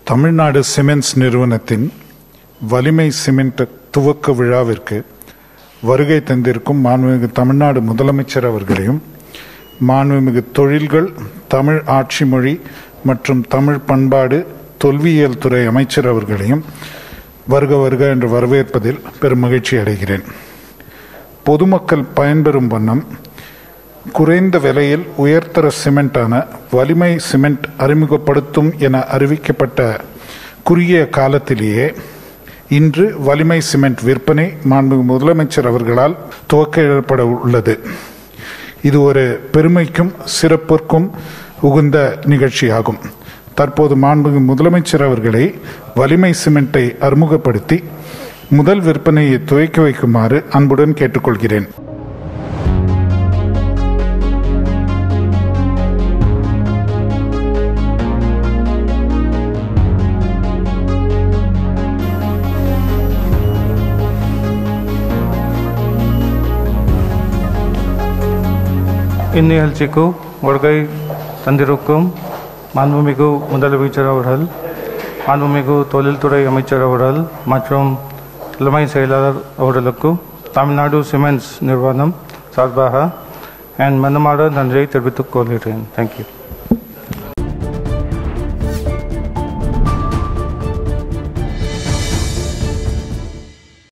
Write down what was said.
Tamil Nadu cements நிறுவனத்தின் வலிமை cement துவக்க விழாவிற்கு வருகை தந்திருக்கும் மாண்புமிகு தமிழ்நாடு முதலமைச்சர் அவர்களையும் மாண்புமிகு தொழில்கள் தமிழ் ஆட்சி மொழி மற்றும் தமிழ் பண்பாடு தொல்வியல் துறை அமைச்சர் அவர்களையும் வருக வருக என்று வரவேற்பதில் பெரும் மகிழ்ச்சி அடைகிறேன் பொதுமக்கள் பயன்பெறும் வண்ணம் குறைந்த விலையில் உயர்தர சிமெண்டான வலிமை சிமெண்ட் அறிமுகப்படுத்தும் என அறிவிக்கப்பட்ட குறுகிய காலத்திலேயே இன்று வலிமை சிமெண்ட் விற்பனை மாண்புமிகு முதலமைச்சர் அவர்களால் துவக்கப்பட உள்ளது இது ஒரு பெருமைக்கும் சிறப்பிற்கும் உகுந்த நிகழ்ச்சியாகும் தற்போது மாண்புமிகு முதலமைச்சர் அவர்களை வலிமை சிமெண்டை அறிமுகப்படுத்தி முதல் விற்பனையை துவக்கி வைக்குமாறு அன்புடன் கேட்டுக்கொள்கிறேன் இந்நிகழ்ச்சிக்கு வருகை தந்திருக்கும் மாண்புமிகு முதலமைச்சர் அவர்கள் மாண்புமிகு தொழில்துறை அமைச்சர் அவர்கள் மற்றும் தலைமை செயலாளர் அவர்களுக்கு தமிழ்நாடு சிமெண்ட்ஸ் நிறுவனம் சார்பாக என் மனமார நன்றியை தெரிவித்துக் கொள்கிறேன் தேங்க்யூ